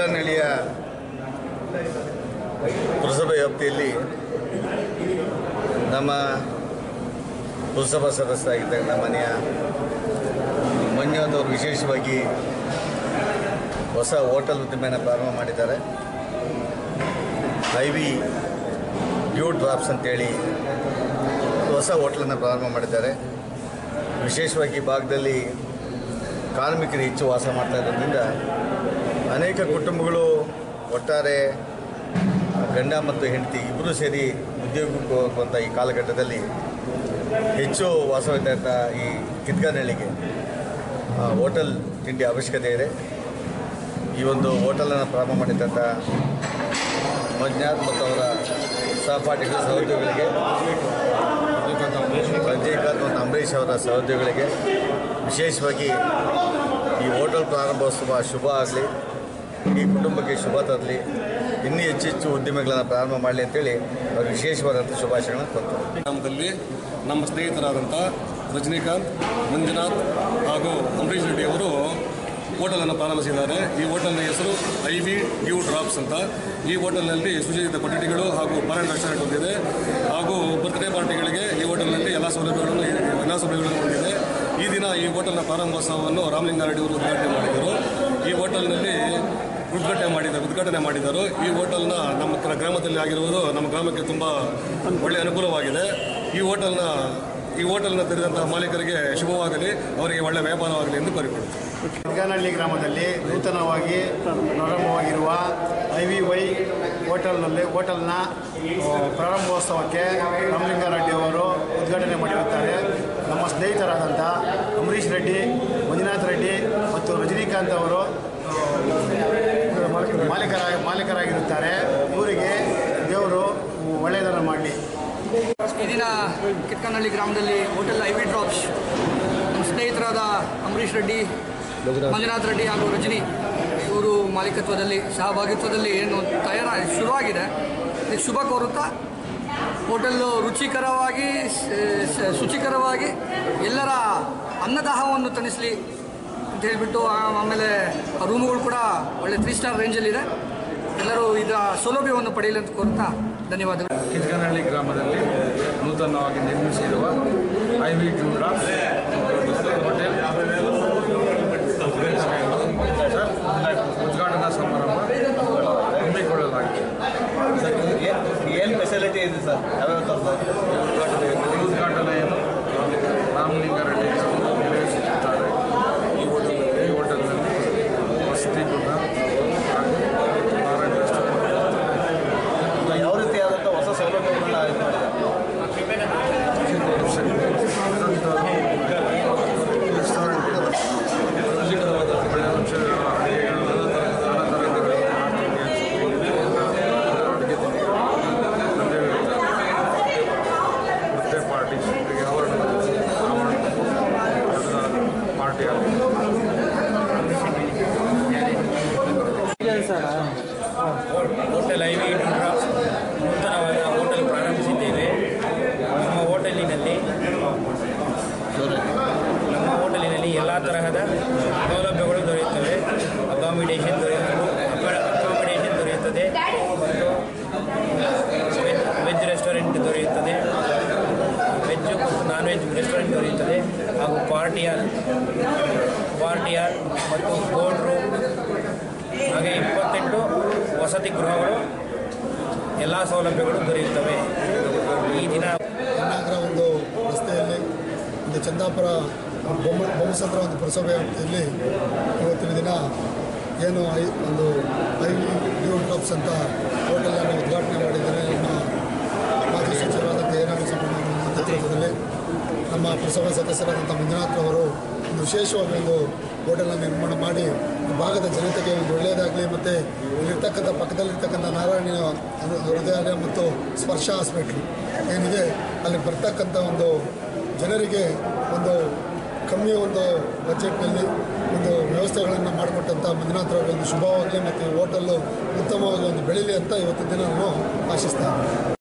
ಕಿತ್ಗಾನಹಳ್ಳಿಯ ಪುರಸಭೆ ವ್ಯಾಪ್ತಿಯಲ್ಲಿ ನಮ್ಮ ಪುರಸಭಾ ಸದಸ್ಯರಾಗಿದ್ದಾಗ ನಮ್ಮ ಮನೆಯ ಮಂಜುನಾಥ್ ಅವರು ವಿಶೇಷವಾಗಿ ಹೊಸ ಹೋಟೆಲ್ ಉದ್ದಿಮೆಯನ್ನು ಪ್ರಾರಂಭ ಮಾಡಿದ್ದಾರೆ ಐ ವಿ ಡ್ಯೂ ಡ್ರಾಪ್ಸ್ ಅಂತೇಳಿ ಹೊಸ ಹೋಟ್ಲನ್ನು ಪ್ರಾರಂಭ ಮಾಡಿದ್ದಾರೆ ವಿಶೇಷವಾಗಿ ಈ ಭಾಗದಲ್ಲಿ ಕಾರ್ಮಿಕರು ಹೆಚ್ಚು ವಾಸ ಮಾಡ್ತಾ ಇರೋದ್ರಿಂದ ಅನೇಕ ಕುಟುಂಬಗಳು ಒಟ್ಟಾರೆ ಗಂಡ ಮತ್ತು ಹೆಂಡತಿ ಇಬ್ಬರೂ ಸೇರಿ ಉದ್ಯೋಗಕ್ಕೆ ಹೋಗುವಂಥ ಈ ಕಾಲಘಟ್ಟದಲ್ಲಿ ಹೆಚ್ಚು ವಾಸವಿದ್ದಂಥ ಈ ಕಿತ್ಗಾನಹಳ್ಳಿಗೆ ಆ, ಹೋಟೆಲ್ ತಿಂಡಿ ಅವಶ್ಯಕತೆ ಇದೆ ಈ ಒಂದು ಹೋಟೆಲನ್ನು ಪ್ರಾರಂಭ ಮಾಡಿದಂಥ ಮಂಜುನಾಥ್ ಮತ್ತು ಅವರ ಸಹಪಾಠಿಗಳ ಸಹೋದ್ಯೋಗಿಗಳಿಗೆ ರಜನಿಕಾಂತ್ ಮತ್ತು ಅಂಬರೀಷ್ ಅವರ ಸಹೋದ್ಯೋಗಿಗಳಿಗೆ ವಿಶೇಷವಾಗಿ ಈ ಹೋಟೆಲ್ ಪ್ರಾರಂಭೋತ್ಸವ ಶುಭ ಆಗಲಿ ಈ ಕುಟುಂಬಕ್ಕೆ ಶುಭ ತರಲಿ ಇನ್ನೂ ಹೆಚ್ಚು ಹೆಚ್ಚು ಉದ್ದಿಮೆಗಳನ್ನು ಪ್ರಾರಂಭ ಮಾಡಲಿ ಅಂತೇಳಿ ಅವ್ರಿಗೆ ವಿಶೇಷವಾದಂಥ ಶುಭಾಶಯಗಳನ್ನು ಕೊಡ್ತಾರೆ ಗ್ರಾಮದಲ್ಲಿ ನಮ್ಮ ಸ್ನೇಹಿತರಾದಂಥ ರಜನಿಕಾಂತ್ ಮಂಜುನಾಥ್ ಹಾಗೂ ಅಂಬರೀಷ್ ರೆಡ್ಡಿ ಅವರು ಹೋಟೆಲನ್ನು ಪ್ರಾರಂಭಿಸಿದ್ದಾರೆ ಈ ಹೋಟೆಲ್ನ ಹೆಸರು ಐ ವಿ ಡ್ಯೂ ಡ್ರಾಪ್ಸ್ ಅಂತ ಈ ಹೋಟೆಲ್ನಲ್ಲಿ ಸುಸಜ್ಜಿತ ಕೊಠಡಿಗಳು ಹಾಗೂ ಬಾರ್ ರೆಸ್ಟೋರೆಂಟ್ ಹೊಂದಿದೆ ಹಾಗೂ ಬರ್ತ್ಡೇ ಪಾರ್ಟಿಗಳಿಗೆ ಈ ಹೋಟೆಲ್ನಲ್ಲಿ ಎಲ್ಲ ಸೌಲಭ್ಯಗಳನ್ನು ಎಲ್ಲ ಸೌಲಭ್ಯಗಳನ್ನು ಹೊಂದಿದೆ ಈ ದಿನ ಈ ಹೋಟೆಲ್ನ ಪ್ರಾರಂಭೋತ್ಸವವನ್ನು ರಾಮಲಿಂಗಾರೆಡ್ಡಿ ಅವರು ಉದ್ಘಾಟನೆ ಮಾಡಿದರು ಈ ಹೋಟೆಲ್ನಲ್ಲಿ ಉದ್ಘಾಟನೆ ಮಾಡಿದ್ದಾರೆ ಉದ್ಘಾಟನೆ ಮಾಡಿದರು ಈ ಹೋಟೆಲ್ನ ನಮ್ಮ ಗ್ರ- ಗ್ರಾಮದಲ್ಲಿ ಆಗಿರುವುದು ನಮ್ಮ ಗ್ರಾಮಕ್ಕೆ ತುಂಬ ಒಳ್ಳೆಯ ಅನುಕೂಲವಾಗಿದೆ ಈ ಹೋಟೆಲ್ನ ಈ ಹೋಟೆಲ್ನ ತೆರೆದಂತಹ ಮಾಲೀಕರಿಗೆ ಶುಭವಾಗಲಿ ಅವರಿಗೆ ಒಳ್ಳೆಯ ವ್ಯಾಪಾರವಾಗಲಿ ಎಂದು ಕೋರಿಕೊಳ್ಳುತ್ತೇನೆ ಕಿರ್ಗಾನಹಳ್ಳಿ ಗ್ರಾಮದಲ್ಲಿ ನೂತನವಾಗಿ ಪ್ರಾರಂಭವಾಗಿರುವ ಐ ವಿ ವೈ ಹೋಟೆಲ್ನಲ್ಲಿ ಹೋಟೆಲ್ನ ಆ, ಪ್ರಾರಂಭೋತ್ಸವಕ್ಕೆ ರಾಮಲಿಂಗಾರೆಡ್ಡಿ ಅವರು ಉದ್ಘಾಟನೆ ಮಾಡಿರುತ್ತಾರೆ ನಮ್ಮ ಸ್ನೇಹಿತರಾದಂಥ ಅಂಬರೀಷ್ ರೆಡ್ಡಿ ಮಂಜುನಾಥ್ ರೆಡ್ಡಿ ಮತ್ತು ರಜನಿಕಾಂತ್ ಅವರು ಆ, ಮಾಲೀಕರಾಗಿ ಮಾಲೀಕರಾಗಿರುತ್ತಾರೆ ಇವರಿಗೆ ದೇವರು ಒಳ್ಳೆಯದನ್ನು ಮಾಡಲಿ ಈ ದಿನ ಕಿಟ್ಕನಹಳ್ಳಿ ಗ್ರಾಮದಲ್ಲಿ ಹೋಟೆಲ್ ಐ ವಿ ಡ್ರಾಪ್ಸ್ ನಮ್ಮ ಸ್ನೇಹಿತರಾದ ಅಂಬರೀಷ್ ರೆಡ್ಡಿ ಮಂಜುನಾಥ್ ರೆಡ್ಡಿ ಹಾಗೂ ರಜನಿ ಇವರು ಮಾಲೀಕತ್ವದಲ್ಲಿ ಸಹಭಾಗಿತ್ವದಲ್ಲಿ ಏನು ತಯಾರ ಶುರುವಾಗಿದೆ ಇದಕ್ಕೆ ಶುಭ ಕೋರುತ್ತಾ ಹೋಟೆಲ್ಲು ರುಚಿಕರವಾಗಿ ಸ- ಸ- ಶುಚಿಕರವಾಗಿ ಎಲ್ಲರ ಅನ್ನದಾಹವನ್ನು ತಣಿಸಲಿ ಅಂತ ಹೇಳಿಬಿಟ್ಟು ಆ- ಆಮೇಲೆ ಆ ರೂಮುಗಳು ಕೂಡ ಒಳ್ಳೆ ತ್ರೀ ಸ್ಟಾರ್ ರೇಂಜಲ್ಲಿದೆ ಎಲ್ಲರೂ ಇದರ ಸೌಲಭ್ಯವನ್ನು ಪಡೆಯಲಿ ಅಂತ ಕೋರುತ್ತಾ ಧನ್ಯವಾದಗಳು ಕಿತ್ಕನಹಳ್ಳಿ ಗ್ರಾಮದಲ್ಲಿ ನೂತನವಾಗಿ ನಿರ್ಮಿಸಿರುವ ಐ ವಿ ಜೂಡ ಹೋಟೆಲ್ ಸರ್, ಉದ್ಘಾಟನಾ ಸಮಾರಂಭ ಹಮ್ಮಿಕೊಳ್ಳಲಾಗಿದೆ ಏನು ಫೆಸಿಲಿಟಿ ಇದೆ ಸರ್ ಈ ಉದ್ಘಾಟನೆಯನ್ನು ರಾಮಲಿಂಗಾರೆಡ್ಡಿ ಅವರು ನೆರವೇರಿಸುತ್ತಿದ್ದಾರೆ ಈ ಹೋಟೆಲ್ ಈ ಹೋಟೆಲ್ನಲ್ಲಿ ವಸತಿ ಕೂಡ ಹಾಗೂ ಬಾರ್ ಅಂಡ್ ರೆಸ್ಟೋರೆಂಟ್ ಯಾವ ರೀತಿಯಾದಂಥ ಹೊಸ ಸೌಲಭ್ಯಗಳನ್ನ ಇದು ಮಾಡಿದ್ದಾರೆ ರೆಸ್ಟೋರೆಂಟ್ ಇದೆ ಒಳ್ಳೆಯ ಅಂಶಗಳು ಅಡುಗೆಗಳು ನಾನಾ ತರಹದ ಅಡುಗೆ ಬರ್ತ್ಡೇ ಪಾರ್ಟಿ ಹೀಗೆ ಆವರಣ party hotel I V drops ನೂತನವಾದ ಹೋಟೆಲ್ ಪ್ರಾರಂಭಿಸಿದ್ದೇವೆ ನಮ್ಮ ಹೋಟೆಲಿನಲ್ಲಿ ನಮ್ಮ ಹೋಟೆಲಿನಲ್ಲಿ ಎಲ್ಲ ತರಹದ ಸೌಲಭ್ಯಗಳು ದೊರೆಯುತ್ತವೆ ಅಕಾಮಿಡೇಷನ್ ದೊರೆಯುತ್ತದೆ ಅಕಾಮಿಡೇಷನ್ ದೊರೆಯುತ್ತದೆ ಮತ್ತು ವೆಜ್ ವೆಜ್ ರೆಸ್ಟೋರೆಂಟ್ ದೊರೆಯುತ್ತದೆ ವೆಜ್ ಮತ್ತು ನಾನ್ ವೆಜ್ ರೆಸ್ಟೋರೆಂಟ್ ದೊರೆಯುತ್ತದೆ ಹಾಗೂ ಪಾರ್ಟಿ ಹಾಲ್ ಪಾರ್ಟಿ ಹಾಲ್ ಮತ್ತು ಬೋರ್ಡ್ ರೂಮ್ ಹಾಗೆ ಇಪ್ಪತ್ತೆಂಟು ವಸತಿ ಗೃಹಗಳು ಎಲ್ಲ ಸೌಲಭ್ಯಗಳು ದೊರೆಯುತ್ತವೆ ಈ ದಿನ ಹೊನ್ನಾಗರ ಒಂದು ರಸ್ತೆಯಲ್ಲಿ ಒಂದು ಚಂದಾಪುರ ಬೊಮ್ಮ ಬೊಮ್ಮಸಂದ್ರ ಒಂದು ಪುರಸಭೆ ವ್ಯಾಪ್ತಿಯಲ್ಲಿ ಇವತ್ತಿನ ದಿನ ಏನು ಐ ಒಂದು ಐ ಡ್ಯೂ ಡ್ರಾಪ್ಸ್ ಅಂತ ಹೋಟೆಲನ್ನು ಉದ್ಘಾಟನೆ ಮಾಡಿದ್ದಾರೆ ನಮ್ಮ ಮಾಜಿ ಸಚಿವರಾದಂಥ ಏನಾಡು ಸಂಪೂರ್ಣ ನೇತೃತ್ವದಲ್ಲಿ ನಮ್ಮ ಪುರಸಭಾ ಸದಸ್ಯರಾದಂಥ ಮಂಜುನಾಥ್ ಅವರು ಒಂದು ವಿಶೇಷವಾಗಿ ಒಂದು ಹೋಟೆಲನ್ನು ನಿರ್ಮಾಣ ಮಾಡಿ ಈ ಭಾಗದ ಜನತೆಗೆ ಒಂದು ಒಳ್ಳೆಯದಾಗಲಿ ಮತ್ತು ಇಲ್ಲಿರ್ತಕ್ಕಂಥ ಪಕ್ಕದಲ್ಲಿರ್ತಕ್ಕಂಥ ನಾರಾಯಣ ಅನು- ಹೃದಯಾಲಯ ಮತ್ತು ಸ್ಪರ್ಶ ಹಾಸ್ಪಿಟ್ಲ್ ಏನಿದೆ ಅಲ್ಲಿ ಬರ್ತಕ್ಕಂಥ ಒಂದು ಜನರಿಗೆ ಒಂದು ಕಮ್ಮಿ ಒಂದು ಬಜೆಟ್ನಲ್ಲಿ ಒಂದು ವ್ಯವಸ್ಥೆಗಳನ್ನು ಮಾಡಿಕೊಟ್ಟಂಥ ಮಂಜುನಾಥ್ ಅವರಿಗೆ ಒಂದು ಶುಭವಾಗಲಿ ಮತ್ತು ಈ ಹೋಟೆಲ್ಲು ಉತ್ತಮವಾಗಿ ಒಂದು ಬೆಳೀಲಿ ಅಂತ ಇವತ್ತಿನ ದಿನ ನಾನು ಆಶಿಸ್ತೇನೆ